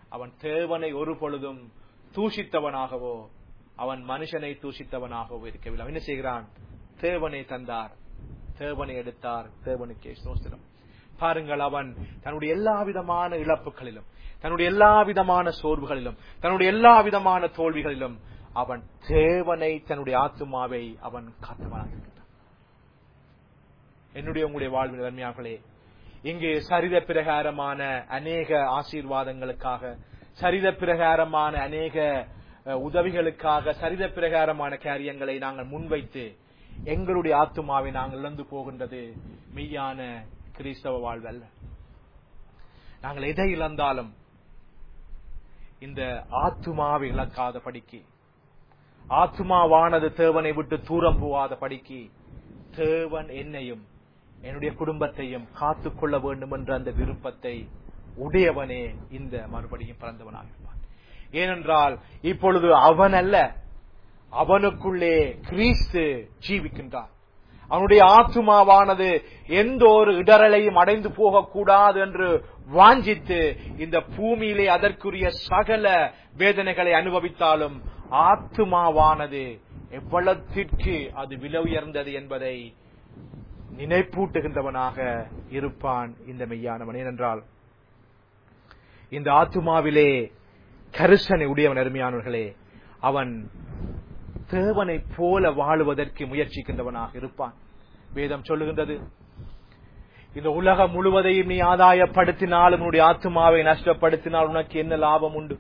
அவன் தேவனை ஒரு பொழுதும் தூஷித்தவனாகவோ அவன் மனுஷனை தூஷித்தவனாகவோ இருக்கவில்லை அவன் என்ன செய்கிறான் தேவனை தந்தார் தேவனை எடுத்தார் தேவனுக்கே சோஸ்திரம் பாருங்கள் அவன் தன்னுடைய எல்லா விதமான இழப்புகளிலும் தன்னுடைய எல்லா விதமான சோர்வுகளிலும் தன்னுடைய எல்லா விதமான தோல்விகளிலும் அவன் தேவனை தன்னுடைய ஆத்துமாவை அவன் காத்தவனாக இருக்கிறான் என்னுடைய உங்களுடைய வாழ்வின் நன்மையார்களே இங்கு சரித பிரகாரமான அநேக ஆசீர்வாதங்களுக்காக சரித பிரகாரமான அநேக அஹ், உதவிகளுக்காக சரித பிரகாரமான காரியங்களை நாங்கள் முன்வைத்து எங்களுடைய ஆத்துமாவை நாங்கள் இழந்து போகின்றது மெய்யான கிறிஸ்தவ வாழ்வல்ல நாங்கள் எதை இழந்தாலும் இந்த ஆத்துமாவை இழக்காத படிக்கு ஆத்துமாவானது தேவனை விட்டு தூரம் போகாத படிக்கு தேவன் என்னையும் என்னுடைய குடும்பத்தையும் காத்துக் கொள்ள வேண்டும் என்ற அந்த விருப்பத்தை உடையவனே இந்த மறுபடியும் பிறந்தவனாக இருப்பான் ஏனென்றால் இப்பொழுது அவன் அல்ல அவனுக்குள்ளே கிறிஸ்து ஜீவிக்கின்றான் அவனுடைய ஆத்துமாவானது எந்த ஒரு இடரலையும் அடைந்து போகக்கூடாது என்று வாஞ்சித்து இந்த பூமியிலே அதற்குரிய சகல வேதனைகளை அனுபவித்தாலும் ஆத்துமாவானது எவ்வளத்திற்கு அது விலை உயர்ந்தது என்பதை நினைப்பூட்டுகின்றவனாக இருப்பான் இந்த மெய்யானவன் ஏனென்றால் இந்த ஆத்துமாவிலே கரிசனை உடையவன் அருமையானவர்களே அவன் தேவனைப் போல வாழுவதற்கு முயற்சிக்கின்றவனாக இருப்பான் வேதம் சொல்லுகின்றது இந்த உலகம் முழுவதையும் நீ ஆதாயப்படுத்தினாலும் உன்னுடைய ஆத்துமாவை நஷ்டப்படுத்தினால் உனக்கு என்ன லாபம் உண்டு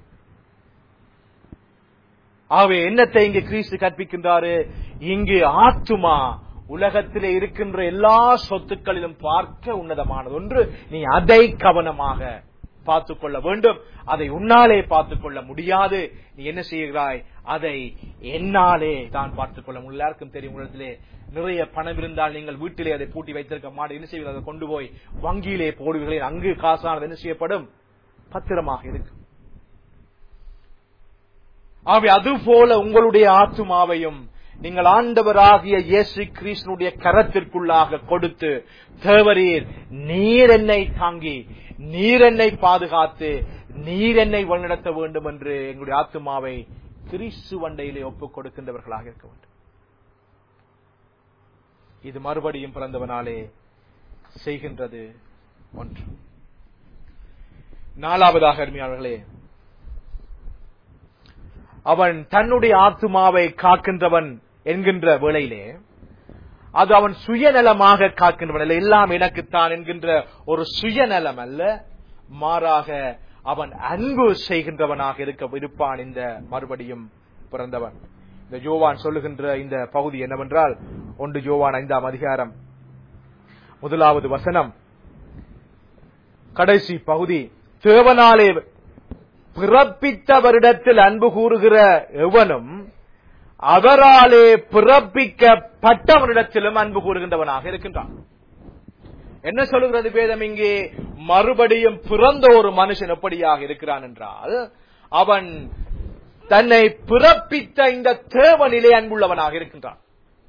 ஆகவே என்னத்தை இங்கு கிறிஸ்து கற்பிக்கின்றாரு இங்கு ஆத்துமா உலகத்திலே இருக்கின்ற எல்லா சொத்துக்களிலும் பார்க்க உன்னதமானது ஒன்று நீ அதை கவனமாக பார்த்துக் கொள்ள வேண்டும் அதை உன்னாலே பார்த்துக் கொள்ள முடியாது நீ என்ன செய்கிறாய் அதை என்னாலே தான் பார்த்துக் கொள்ள முடியும் எல்லாருக்கும் தெரியும் உலகத்திலே நிறைய பணம் இருந்தால் நீங்கள் வீட்டிலே அதை பூட்டி வைத்திருக்க மாட்டேன் என்ன செய்வீர்கள் அதை கொண்டு போய் வங்கியிலே போடுவீர்கள் அங்கு காசானது என்ன செய்யப்படும் பத்திரமாக இருக்கும் ஆகவே அதுபோல உங்களுடைய ஆத்துமாவையும் நீங்கள் ஆண்டவராகிய இயேசு கிறிஸ்துடைய கரத்திற்குள்ளாக கொடுத்து தேவரீர் நீர் என்னை தாங்கி நீர் என்னை பாதுகாத்து நீர் என்னை வழிநடத்த வேண்டும் என்று எங்களுடைய ஆத்துமாவை கிறிஸ்து வண்டையிலே ஒப்புக் கொடுக்கின்றவர்களாக இருக்க வேண்டும் இது மறுபடியும் பிறந்தவனாலே செய்கின்றது ஒன்று நாலாவதாக அருமையாளர்களே அவன் தன்னுடைய ஆத்துமாவை காக்கின்றவன் என்கின்ற வேளையிலே அது அவன் சுயநலமாக காக்கின்றவன் அல்ல எல்லாம் எனக்குத்தான் என்கின்ற ஒரு சுயநலம் அல்ல மாறாக அவன் அன்பு செய்கின்றவனாக இருக்க இருப்பான் இந்த மறுபடியும் பிறந்தவன் இந்த ஜோவான் சொல்லுகின்ற இந்த பகுதி என்னவென்றால் ஒன்று ஜோவான் ஐந்தாம் அதிகாரம் முதலாவது வசனம் கடைசி பகுதி தேவனாலே பிறப்பித்தவரிடத்தில் அன்பு கூறுகிற எவனும் அவராலே பிறப்பிக்கப்பட்டவனிடத்திலும் அன்பு கூறுகின்றவனாக இருக்கின்றான் என்ன சொல்லுகிறது வேதம் இங்கே மறுபடியும் பிறந்த ஒரு மனுஷன் எப்படியாக இருக்கிறான் என்றால் அவன் தன்னை பிறப்பித்த இந்த தேவனிலே அன்புள்ளவனாக இருக்கின்றான்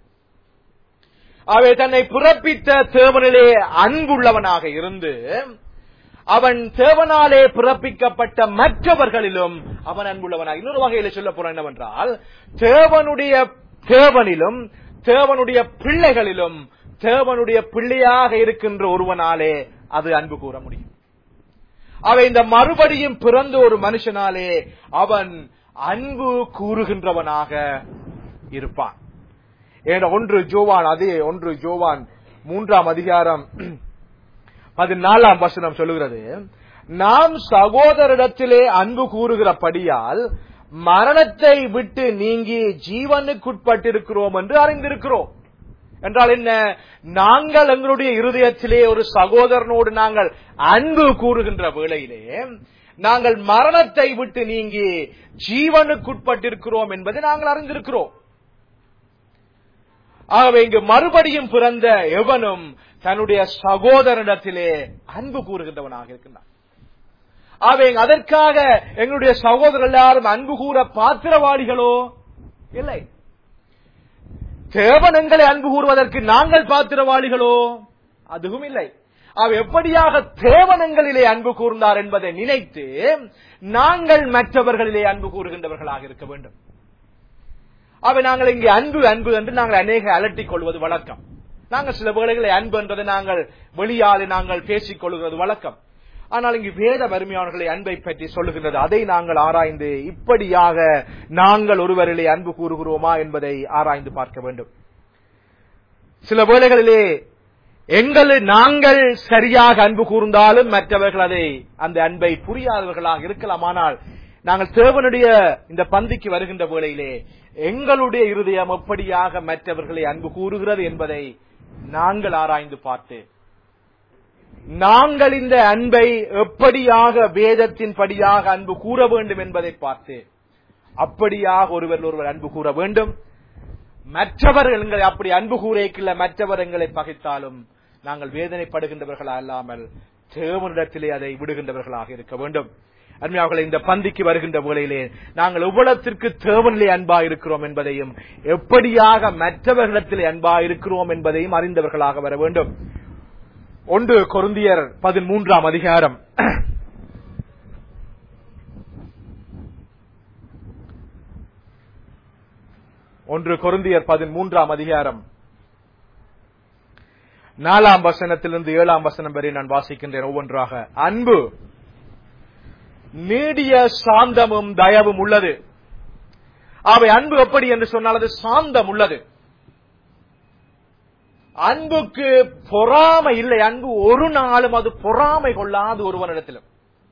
அவை தன்னை பிறப்பித்த தேவனிலே அன்புள்ளவனாக இருந்து அவன் தேவனாலே பிறப்பிக்கப்பட்ட மற்றவர்களிலும் அவன் அன்புள்ளவனாக இன்னொரு வகையில சொல்ல போற என்னவென்றால் தேவனுடைய தேவனிலும் தேவனுடைய பிள்ளைகளிலும் தேவனுடைய பிள்ளையாக இருக்கின்ற ஒருவனாலே அது அன்பு கூற முடியும் அவை இந்த மறுபடியும் பிறந்த ஒரு மனுஷனாலே அவன் அன்பு கூறுகின்றவனாக இருப்பான் ஏன்னா ஒன்று ஜோவான் அதே ஒன்று ஜோவான் மூன்றாம் அதிகாரம் பதினாலாம் வசனம் சொல்லுகிறது நாம் சகோதரிடத்திலே அன்பு கூறுகிறபடியால் மரணத்தை விட்டு நீங்கி ஜீவனுக்குட்பட்டிருக்கிறோம் என்று அறிந்திருக்கிறோம் என்றால் என்ன நாங்கள் எங்களுடைய இருதயத்திலே ஒரு சகோதரனோடு நாங்கள் அன்பு கூறுகின்ற வேளையிலே நாங்கள் மரணத்தை விட்டு நீங்கி ஜீவனுக்குட்பட்டிருக்கிறோம் என்பதை நாங்கள் அறிந்திருக்கிறோம் ஆகவே இங்கு மறுபடியும் பிறந்த எவனும் தன்னுடைய சகோதரனிடத்திலே அன்பு கூறுகின்றவனாக இருக்கின்றான் ஆகவே அதற்காக எங்களுடைய சகோதரர் எல்லாரும் அன்பு கூற பாத்திரவாளிகளோ இல்லை தேவன் எங்களை அன்பு கூறுவதற்கு நாங்கள் பாத்திரவாளிகளோ அதுவும் இல்லை அவர் எப்படியாக தேவனங்களிலே அன்பு கூர்ந்தார் என்பதை நினைத்து நாங்கள் மற்றவர்களிலே அன்பு கூறுகின்றவர்களாக இருக்க வேண்டும் அவை நாங்கள் இங்கே அன்பு அன்பு என்று நாங்கள் அநேக அலட்டிக் கொள்வது வழக்கம் நாங்கள் சில வேளைகளை அன்பு என்பதை நாங்கள் வெளியாலே நாங்கள் பேசிக் கொள்கிறது வழக்கம் ஆனால் இங்கு வேத வறுமையாளர்களை அன்பை பற்றி சொல்லுகின்றது அதை நாங்கள் ஆராய்ந்து இப்படியாக நாங்கள் ஒருவரிலே அன்பு கூறுகிறோமா என்பதை ஆராய்ந்து பார்க்க வேண்டும் சில வேளைகளிலே எங்களை நாங்கள் சரியாக அன்பு கூர்ந்தாலும் மற்றவர்கள் அதை அந்த அன்பை புரியாதவர்களாக இருக்கலாம் ஆனால் நாங்கள் தேவனுடைய இந்த பந்திக்கு வருகின்ற வேளையிலே எங்களுடைய இருதயம் எப்படியாக மற்றவர்களை அன்பு கூறுகிறது என்பதை நாங்கள் ஆராய்ந்து பார்த்து நாங்கள் இந்த அன்பை எப்படியாக வேதத்தின் படியாக அன்பு கூற வேண்டும் என்பதை பார்த்து அப்படியாக ஒருவர் ஒருவர் அன்பு கூற வேண்டும் மற்றவர்கள் எங்களை அப்படி அன்பு கூறைக்குள்ள மற்றவர் எங்களை பகைத்தாலும் நாங்கள் வேதனைப்படுகின்றவர்களா அல்லாமல் தேவனிடத்திலே அதை விடுகின்றவர்களாக இருக்க வேண்டும் அருமையாவர்களை இந்த பந்திக்கு வருகின்ற வேளையிலே நாங்கள் எவ்வளத்திற்கு தேவனிலே அன்பா இருக்கிறோம் என்பதையும் எப்படியாக மற்றவர்களிடத்திலே அன்பா இருக்கிறோம் என்பதையும் அறிந்தவர்களாக வர வேண்டும் ஒன்று கொருந்தியர் பதிமூன்றாம் அதிகாரம் ஒன்று கொருந்தியர் பதிமூன்றாம் அதிகாரம் நாலாம் வசனத்திலிருந்து ஏழாம் வசனம் வரை நான் வாசிக்கின்றேன் ஒவ்வொன்றாக அன்பு நீடிய சாந்தமும் தயவும் உள்ளது அவை அன்பு எப்படி என்று சொன்னால் அது சாந்தம் உள்ளது அன்புக்கு பொறாமை இல்லை அன்பு ஒரு நாளும் அது பொறாமை கொள்ளாது ஒருவனிடத்திலும்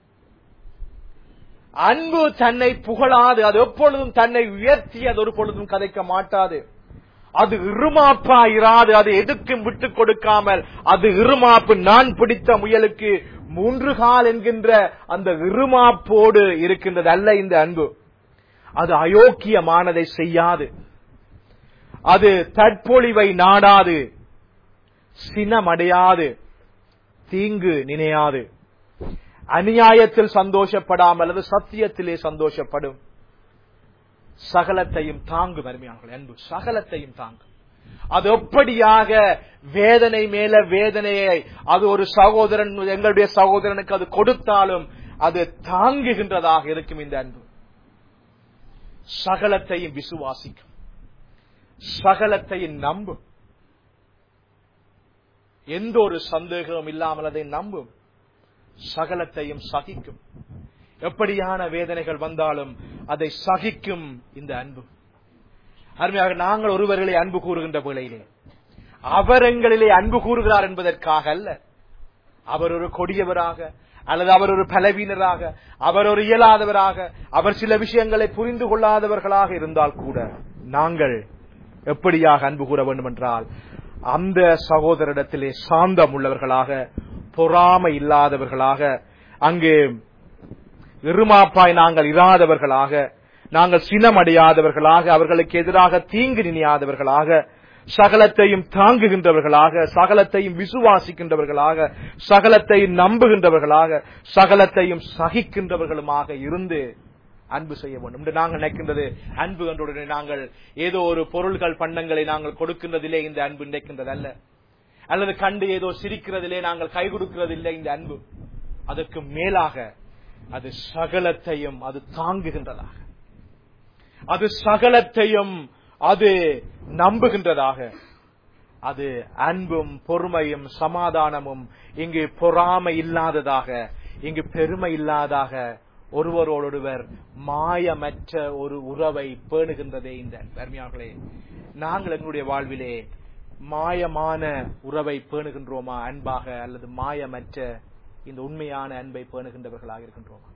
அன்பு தன்னை புகழாது அது எப்பொழுதும் தன்னை உயர்த்தி அது ஒரு பொழுதும் கதைக்க மாட்டாது அது இருமாப்பா இராது அது எதுக்கும் விட்டுக் கொடுக்காமல் அது இருமாப்பு நான் பிடித்த முயலுக்கு மூன்று கால் என்கின்ற அந்த இருமாப்போடு இருக்கின்றது அல்ல இந்த அன்பு அது அயோக்கியமானதை செய்யாது அது தற்பொழிவை நாடாது சினமடையாது தீங்கு நினையாது அநியாயத்தில் சந்தோஷப்படாமல் அல்லது சத்தியத்திலே சந்தோஷப்படும் சகலத்தையும் தாங்கும் அருமையானவர்களே அன்பு சகலத்தையும் தாங்கும் அது எப்படியாக வேதனை மேல வேதனையை அது ஒரு சகோதரன் எங்களுடைய சகோதரனுக்கு அது கொடுத்தாலும் அது தாங்குகின்றதாக இருக்கும் இந்த அன்பு சகலத்தையும் விசுவாசிக்கும் சகலத்தையும் நம்பும் எந்த ஒரு சந்தேகமும் இல்லாமல் அதை நம்பும் சகலத்தையும் சகிக்கும் எப்படியான வேதனைகள் வந்தாலும் அதை சகிக்கும் இந்த அன்பு அருமையாக நாங்கள் ஒருவர்களை அன்பு கூறுகின்ற வேளையிலே அவர் எங்களிலே அன்பு கூறுகிறார் என்பதற்காக அல்ல அவர் ஒரு கொடியவராக அல்லது அவர் ஒரு பலவீனராக அவர் ஒரு இயலாதவராக அவர் சில விஷயங்களை புரிந்து கொள்ளாதவர்களாக இருந்தால் கூட நாங்கள் எப்படியாக அன்பு கூற வேண்டும் என்றால் அந்த சகோதரிடத்திலே சாந்தம் உள்ளவர்களாக பொறாமை இல்லாதவர்களாக அங்கு இருமாப்பாய் நாங்கள் இராதவர்களாக நாங்கள் சினமடையாதவர்களாக அவர்களுக்கு எதிராக தீங்கு நினையாதவர்களாக சகலத்தையும் தாங்குகின்றவர்களாக சகலத்தையும் விசுவாசிக்கின்றவர்களாக சகலத்தையும் நம்புகின்றவர்களாக சகலத்தையும் சகிக்கின்றவர்களுமாக இருந்து அன்பு செய்ய வேண்டும் என்று நாங்கள் நினைக்கின்றது அன்பு என்றுடனே நாங்கள் ஏதோ ஒரு பொருள்கள் பண்டங்களை நாங்கள் கொடுக்கின்றதிலே இந்த அன்பு நினைக்கின்றது அல்ல அல்லது கண்டு ஏதோ சிரிக்கிறதிலே நாங்கள் கை கொடுக்கிறதில்லை இந்த அன்பு அதற்கு மேலாக அது சகலத்தையும் அது தாங்குகின்றதாக அது சகலத்தையும் அது நம்புகின்றதாக அது அன்பும் பொறுமையும் சமாதானமும் இங்கு பொறாமை இல்லாததாக இங்கு பெருமை இல்லாதாக ஒருவரோடொருவர் மாயமற்ற ஒரு உறவை பேணுகின்றதே இந்த அருமையார்களே நாங்கள் எங்களுடைய வாழ்விலே மாயமான உறவை பேணுகின்றோமா அன்பாக அல்லது மாயமற்ற இந்த உண்மையான அன்பை பேணுகின்றவர்களாக இருக்கின்றோமா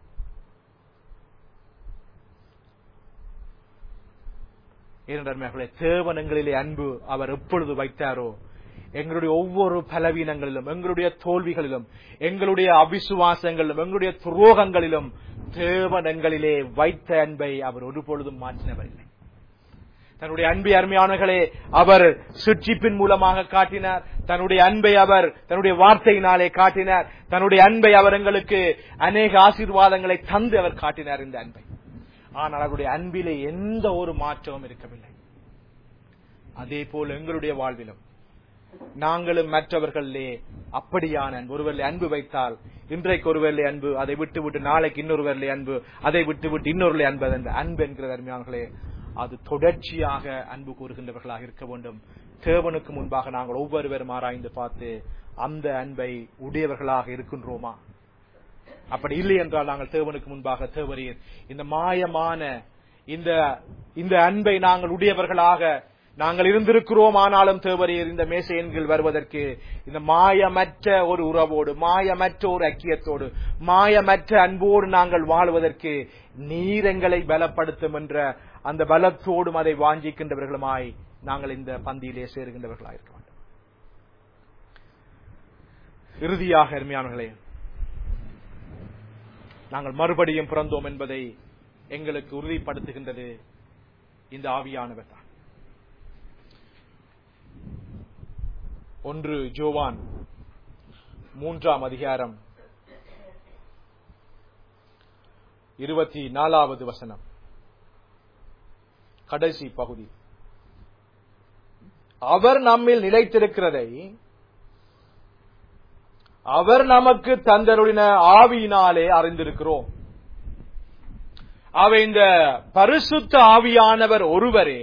ஏனென்றார்களே தேவனங்களிலே அன்பு அவர் எப்பொழுது வைத்தாரோ எங்களுடைய ஒவ்வொரு பலவீனங்களிலும் எங்களுடைய தோல்விகளிலும் எங்களுடைய அவிசுவாசங்களிலும் எங்களுடைய துரோகங்களிலும் தேவனங்களிலே வைத்த அன்பை அவர் ஒரு பொழுதும் மாற்றினவரில்லை தன்னுடைய அன்பை அருமையானவர்களே அவர் சிற்றிப்பின் மூலமாக காட்டினார் தன்னுடைய அன்பை அவர் தன்னுடைய வார்த்தையினாலே காட்டினார் தன்னுடைய அன்பை அவர் எங்களுக்கு அநேக ஆசீர்வாதங்களை தந்து அவர் காட்டினார் இந்த அன்பை ஆனால் அவருடைய அன்பிலே எந்த ஒரு மாற்றமும் இருக்கவில்லை அதே போல் எங்களுடைய வாழ்விலும் நாங்களும் மற்றவர்களே அப்படியான அன்பு ஒருவரில் அன்பு வைத்தால் இன்றைக்கு ஒருவரிலே அன்பு அதை விட்டு விட்டு நாளைக்கு இன்னொருவரிலே அன்பு அதை விட்டு விட்டு இன்னொருவரிலே அன்பு அந்த அன்பு என்கிற அருமையானங்களே அது தொடர்ச்சியாக அன்பு கூறுகின்றவர்களாக இருக்க வேண்டும் தேவனுக்கு முன்பாக நாங்கள் ஒவ்வொருவரும் ஆராய்ந்து பார்த்து அந்த அன்பை உடையவர்களாக இருக்கின்றோமா அப்படி இல்லை என்றால் நாங்கள் தேவனுக்கு முன்பாக தேவரீர் இந்த மாயமான இந்த இந்த அன்பை நாங்கள் உடையவர்களாக நாங்கள் இருந்திருக்கிறோம் ஆனாலும் தேவரீர் இந்த மேசையின் கீழ் வருவதற்கு இந்த மாயமற்ற ஒரு உறவோடு மாயமற்ற ஒரு ஐக்கியத்தோடு மாயமற்ற அன்போடு நாங்கள் வாழ்வதற்கு நீர் எங்களை பலப்படுத்தும் என்ற அந்த பலத்தோடும் அதை வாஞ்சிக்கின்றவர்களுமாய் நாங்கள் இந்த பந்தியிலே சேருகின்றவர்களாக இருக்க வேண்டும் இறுதியாக அருமையானவர்களே நாங்கள் மறுபடியும் பிறந்தோம் என்பதை எங்களுக்கு உறுதிப்படுத்துகின்றது இந்த ஆவியானவர் தான் ஒன்று ஜோவான் மூன்றாம் அதிகாரம் இருபத்தி நாலாவது வசனம் கடைசி பகுதி அவர் நம்மில் நிலைத்திருக்கிறதை அவர் நமக்கு தந்தருளின ஆவியினாலே அறிந்திருக்கிறோம் அவை இந்த பரிசுத்த ஆவியானவர் ஒருவரே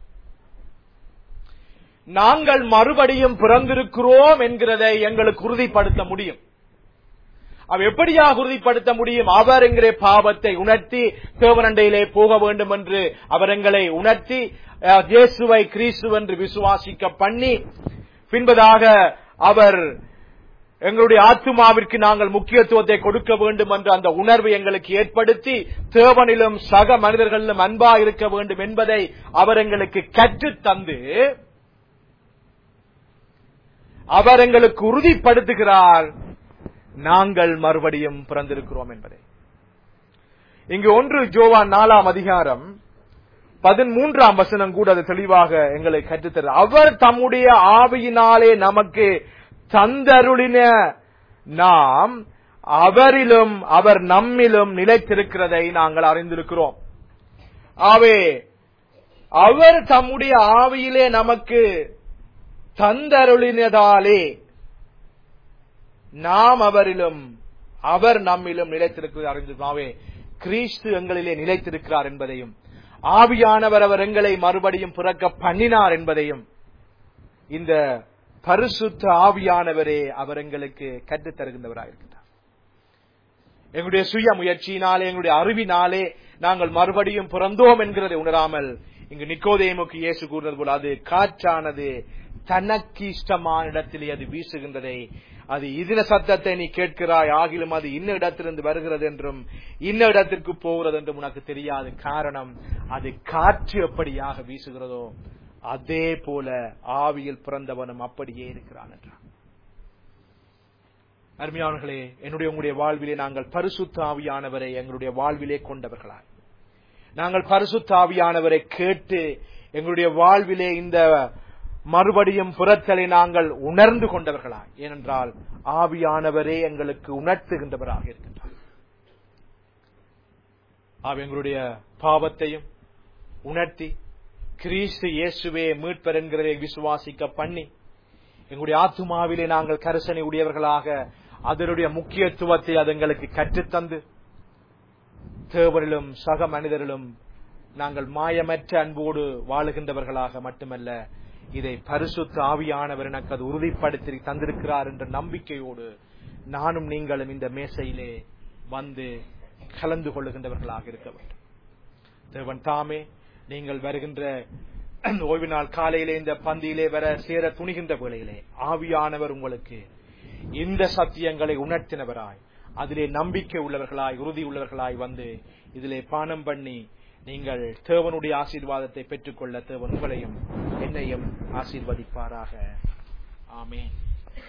நாங்கள் மறுபடியும் பிறந்திருக்கிறோம் என்கிறதை எங்களுக்கு உறுதிப்படுத்த முடியும் அவ எப்படியாக உறுதிப்படுத்த முடியும் அவர் என்கிற பாவத்தை உணர்த்தி தேவனண்டையிலே போக வேண்டும் என்று அவர் எங்களை உணர்த்தி அஹ், இயேசுவை கிறிஸ்து என்று விசுவாசிக்க பண்ணி பின்பதாக அவர் எங்களுடைய ஆத்துமாவிற்கு நாங்கள் முக்கியத்துவத்தை கொடுக்க வேண்டும் என்ற அந்த உணர்வு எங்களுக்கு ஏற்படுத்தி தேவனிலும் சக மனிதர்களிலும் அன்பா இருக்க வேண்டும் என்பதை அவர் எங்களுக்கு கற்றுத் தந்து அவர் எங்களுக்கு உறுதிப்படுத்துகிறார் நாங்கள் மறுபடியும் பிறந்திருக்கிறோம் என்பதை இங்கு ஒன்று ஜோவான் நாலாம் அதிகாரம் பதிமூன்றாம் வசனம் கூட அது தெளிவாக எங்களை கற்றுத்தரு அவர் தம்முடைய ஆவியினாலே நமக்கு தந்தருளின நாம் அவரிலும் அவர் நம்மிலும் நிலைத்திருக்கிறதை நாங்கள் அறிந்திருக்கிறோம் ஆவே அவர் தம்முடைய ஆவியிலே நமக்கு தந்தருளினதாலே நாம் அவரிலும் அவர் நம்மிலும் நிலைத்திருக்கிறது அறிந்திருக்கிறோம் கிறிஸ்து எங்களிலே நிலைத்திருக்கிறார் என்பதையும் ஆவியானவர் அவர் எங்களை மறுபடியும் பிறக்க பண்ணினார் என்பதையும் இந்த பரிசுத்த ஆவியானவரே அவர் எங்களுக்கு கற்றுத் தருகின்றவராக இருக்கின்றார் எங்களுடைய சுய முயற்சியினாலே எங்களுடைய அறிவினாலே நாங்கள் மறுபடியும் பிறந்தோம் என்கிறதை உணராமல் இங்கு நிக்கோதேமுக்கு இயேசு கூறினது போல அது காற்றானது தனக்கு இஷ்டமான இடத்திலே அது வீசுகின்றதை அது இதன சத்தத்தை நீ கேட்கிறாய் ஆகிலும் அது இன்ன இடத்திலிருந்து வருகிறது என்றும் இன்ன இடத்திற்கு போகிறது என்றும் உனக்கு தெரியாது காரணம் அது காற்று எப்படியாக வீசுகிறதோ அதே போல ஆவியில் பிறந்தவனும் அப்படியே இருக்கிறான் என்றான் அருமையானவர்களே என்னுடைய உங்களுடைய வாழ்விலே நாங்கள் பரிசுத்த ஆவியானவரை எங்களுடைய வாழ்விலே கொண்டவர்களாய் நாங்கள் பரிசுத்த ஆவியானவரை கேட்டு எங்களுடைய வாழ்விலே இந்த மறுபடியும் புறத்தலை நாங்கள் உணர்ந்து கொண்டவர்களாய் ஏனென்றால் ஆவியானவரே எங்களுக்கு உணர்த்துகின்றவராக இருக்கின்றார் ஆவி எங்களுடைய பாவத்தையும் உணர்த்தி கிறிஸ்து இயேசுவே மீட்பர் என்கிறதை விசுவாசிக்க பண்ணி எங்களுடைய ஆத்துமாவிலே நாங்கள் கரிசனை உடையவர்களாக அதனுடைய முக்கியத்துவத்தை அது எங்களுக்கு கற்றுத்தந்து தேவரிலும் சக மனிதரிலும் நாங்கள் மாயமற்ற அன்போடு வாழுகின்றவர்களாக மட்டுமல்ல இதை பரிசுத்த ஆவியானவர் எனக்கு அது உறுதிப்படுத்தி தந்திருக்கிறார் என்ற நம்பிக்கையோடு நானும் நீங்களும் இந்த மேசையிலே வந்து கலந்து கொள்ளுகின்றவர்களாக இருக்க வேண்டும் தேவன் தாமே நீங்கள் வருகின்ற ஓய்வு நாள் காலையிலே இந்த பந்தியிலே வர சேர துணிகின்ற வேளையிலே ஆவியானவர் உங்களுக்கு இந்த சத்தியங்களை உணர்த்தினவராய் அதிலே நம்பிக்கை உள்ளவர்களாய் உறுதி உள்ளவர்களாய் வந்து இதிலே பானம் பண்ணி நீங்கள் தேவனுடைய ஆசீர்வாதத்தை பெற்றுக்கொள்ள தேவன் உங்களையும் என்னையும் ஆசீர்வதிப்பாராக ஆமென்